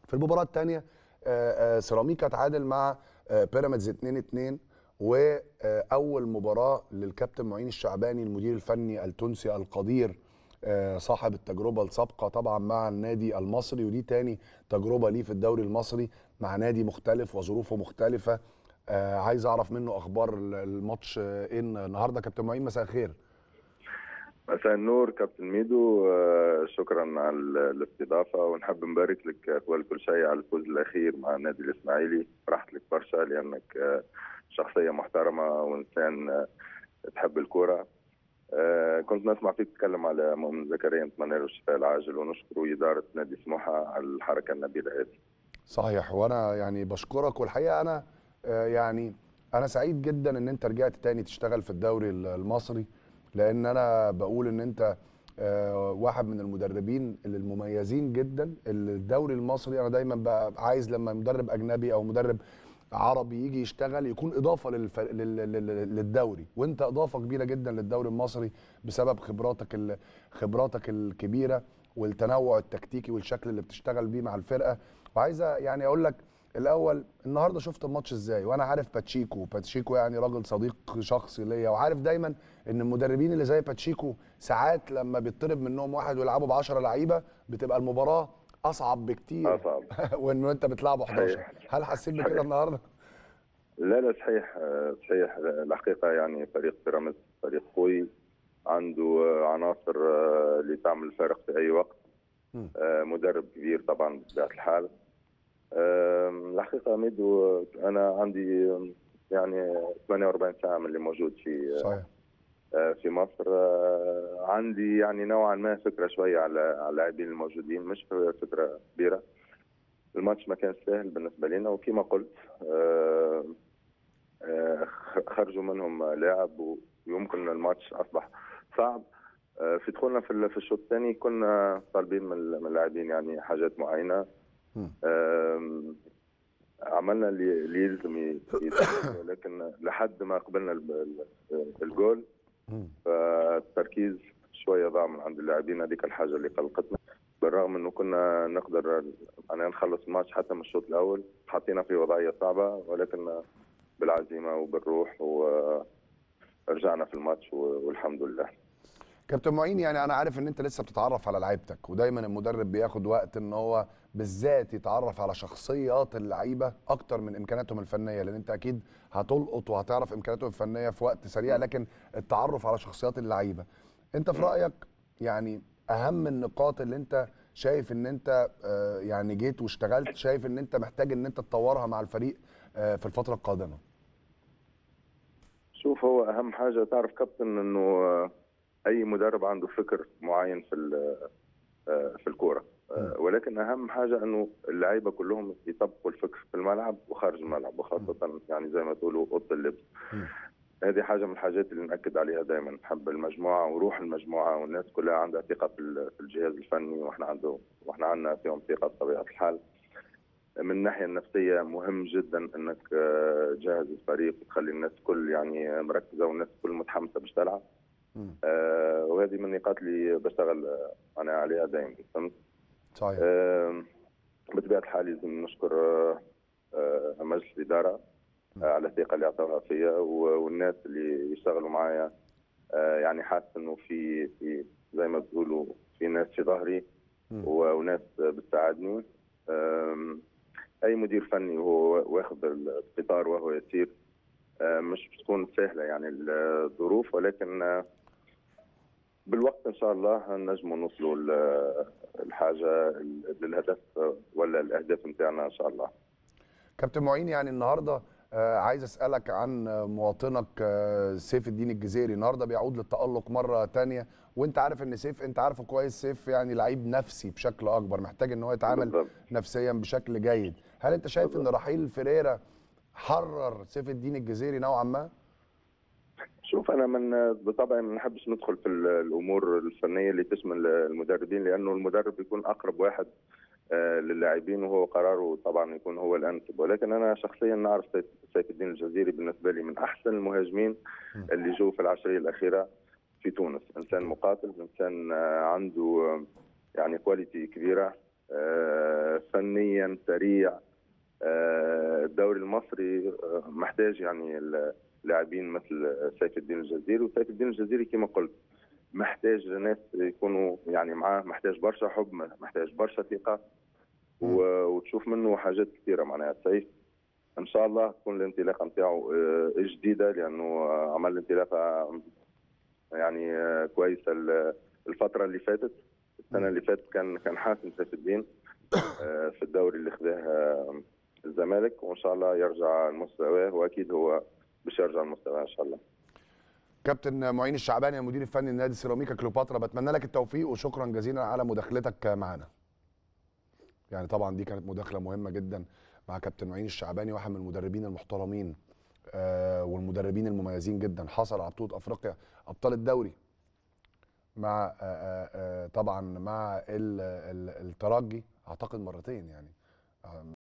في المباراه الثانيه سيراميكا تعادل مع آه، بيراميدز 2 2 واول مباراه للكابتن معين الشعباني المدير الفني التونسي القدير آه، صاحب التجربه السابقه طبعا مع النادي المصري ودي تاني تجربه ليه في الدوري المصري مع نادي مختلف وظروفه مختلفه آه، عايز اعرف منه اخبار الماتش آه، ايه النهارده كابتن معين مساء الخير مساء النور كابتن ميدو آه، شكرا على الاستضافه ونحب نبارك لك قبل كل شيء على الفوز الاخير مع النادي الاسماعيلي فرحت لك برشا لانك آه، شخصيه محترمه وانسان آه، تحب الكره آه، كنت نسمع فيك تتكلم على مؤمن زكريا نتمنى له الشفاء العاجل ونشكره اداره نادي سموحه على الحركه النبيله هذه صحيح وانا يعني بشكرك والحقيقه انا آه، يعني انا سعيد جدا ان انت رجعت تاني تشتغل في الدوري ال- المصري لان انا بقول ان انت آه، واحد من المدربين اللي المميزين جدا اللي الدوري المصري انا دايما بقى عايز لما مدرب اجنبي او مدرب عربي يجي يشتغل يكون اضافه للف... لل... لل... للدوري وانت اضافه كبيره جدا للدوري المصري بسبب خبراتك ال... خبراتك الكبيره والتنوع التكتيكي والشكل اللي بتشتغل بيه مع الفرقه وعايزه يعني اقول لك الاول النهارده شفت الماتش ازاي وانا عارف باتشيكو باتشيكو يعني راجل صديق شخصي ليا وعارف دايما ان المدربين اللي زي باتشيكو ساعات لما بيطلب منهم واحد ويلعبوا ب 10 لعيبه بتبقى المباراه اصعب بكتير اصعب وان انت بتلعبه 11 صحيح. هل حسيت بكده صحيح. النهارده لا لا صحيح آه، صحيح الحقيقة يعني فريق بيراميدز فريق قوي عنده آه، عناصر آه، اللي تعمل فرق في أي وقت مم. آه، مدرب كبير طبعا بطبيعة الحال آه، الحقيقة ميدو آه، أنا عندي آه، يعني 48 ساعة من اللي موجود في صحيح آه، في مصر آه، عندي يعني نوعا ما فكرة شوية على على اللاعبين الموجودين مش فكرة كبيرة الماتش ما كان سهل بالنسبة لنا وكما قلت آه، آه، خ- خرجوا منهم لاعب ويمكن الماتش أصبح صعب آه، في دخولنا في ال- في الشوط الثاني كنا طالبين من ال- من اللاعبين يعني حاجات معينة مم. آم، عملنا اللي اللي يلزم ي- يتعمل، ولكن لحد ما قبلنا ال- ال- الجول مم. فالتركيز شويه ضاع من عند اللاعبين هذيك الحاجه اللي قلقتنا بالرغم انه كنا نقدر يعني نخلص الماتش حتى من الشوط الاول حطينا في وضعيه صعبه ولكن بالعزيمه وبالروح ورجعنا في الماتش والحمد لله كابتن معين يعني انا عارف ان انت لسه بتتعرف على لعيبتك ودايما المدرب بياخد وقت ان هو بالذات يتعرف على شخصيات اللعيبه اكتر من امكانياتهم الفنيه لان انت اكيد هتلقط وهتعرف امكانياتهم الفنيه في وقت سريع لكن التعرف على شخصيات اللعيبه انت في رايك يعني اهم النقاط اللي انت شايف ان انت آه، يعني جيت واشتغلت شايف ان انت محتاج ان انت تطورها مع الفريق آه، في الفتره القادمه شوف هو اهم حاجه تعرف كابتن انه اي مدرب عنده فكر معين في ال- في الكوره ولكن اهم حاجه انه اللعيبه كلهم يطبقوا الفكر في الملعب وخارج الملعب وخاصه يعني زي ما تقولوا اوضه اللبس مم. هذه حاجه من الحاجات اللي ناكد عليها دائما نحب المجموعه وروح المجموعه والناس كلها عندها ثقه في ال- في الجهاز الفني واحنا عنده واحنا عندنا فيهم ثقه بطبيعه الحال من الناحيه النفسيه مهم جدا انك آه، تجهز الفريق وتخلي الناس كل يعني مركزه والناس كل متحمسه باش تلعب مم. آه، وهذه من النقاط اللي بشتغل آه، انا عليها دائما فهمت صحيح آه، بطبيعه الحال لازم نشكر آه، آه، مجلس الاداره آه، على الثقه اللي اعطوها فيا و- والناس اللي يشتغلوا معايا آه، يعني حاسس انه في في زي ما بتقولوا في ناس في ظهري مم. و- وناس بتساعدني آم، اي مدير فني وهو واخذ القطار وهو يسير آه، مش بتكون سهله يعني الظروف ولكن آه، بالوقت ان شاء الله نجموا نوصلوا ل- الحاجه للهدف ولا الاهداف نتاعنا ان شاء الله كابتن معين يعني النهارده آه، عايز اسالك عن آه، مواطنك آه، سيف الدين الجزيري النهارده بيعود للتالق مره تانية وانت عارف ان سيف انت عارفه كويس سيف يعني لعيب نفسي بشكل اكبر محتاج ان هو يتعامل بالضبط. نفسيا بشكل جيد هل انت شايف ان بالضبط. رحيل فيريرا حرر سيف الدين الجزيري نوعا ما شوف انا من بطبعي ما نحبش ندخل في ال- الامور الفنيه اللي تشمل المدربين لانه المدرب يكون اقرب واحد آه، للاعبين وهو قراره طبعا يكون هو الانسب ولكن انا شخصيا نعرف سيف- سيف الدين الجزيري بالنسبه لي من احسن المهاجمين اللي جو في العشريه الاخيره في تونس انسان مقاتل انسان آه، عنده آه، يعني كواليتي كبيره آه، فنيا سريع آه، الدوري المصري آه، محتاج يعني لاعبين مثل سيف الدين الجزيري وسيف الدين الجزيري كما قلت محتاج ناس يكونوا يعني معاه محتاج برشا حب محتاج برشا ثقه و- وتشوف منه حاجات كثيره معناها سيف ان شاء الله تكون الانطلاقه نتاعو آه، جديده لانه آه، عمل انطلاقه يعني آه، كويسه ال- الفتره اللي فاتت السنه اللي فاتت كان كان حاسم سيف الدين آه، في الدوري اللي خذاه آه، الزمالك وان شاء الله يرجع لمستواه واكيد هو باش يرجع لمستواه ان شاء الله كابتن معين الشعباني المدير الفني لنادي سيراميكا كليوباترا بتمنى لك التوفيق وشكرا جزيلا على مداخلتك معنا يعني طبعا دي كانت مداخله مهمه جدا مع كابتن معين الشعباني واحد من المدربين المحترمين آه والمدربين المميزين جدا حصل على بطوله افريقيا ابطال الدوري مع آه آه آه طبعا مع ال- ال- الترجي اعتقد مرتين يعني آه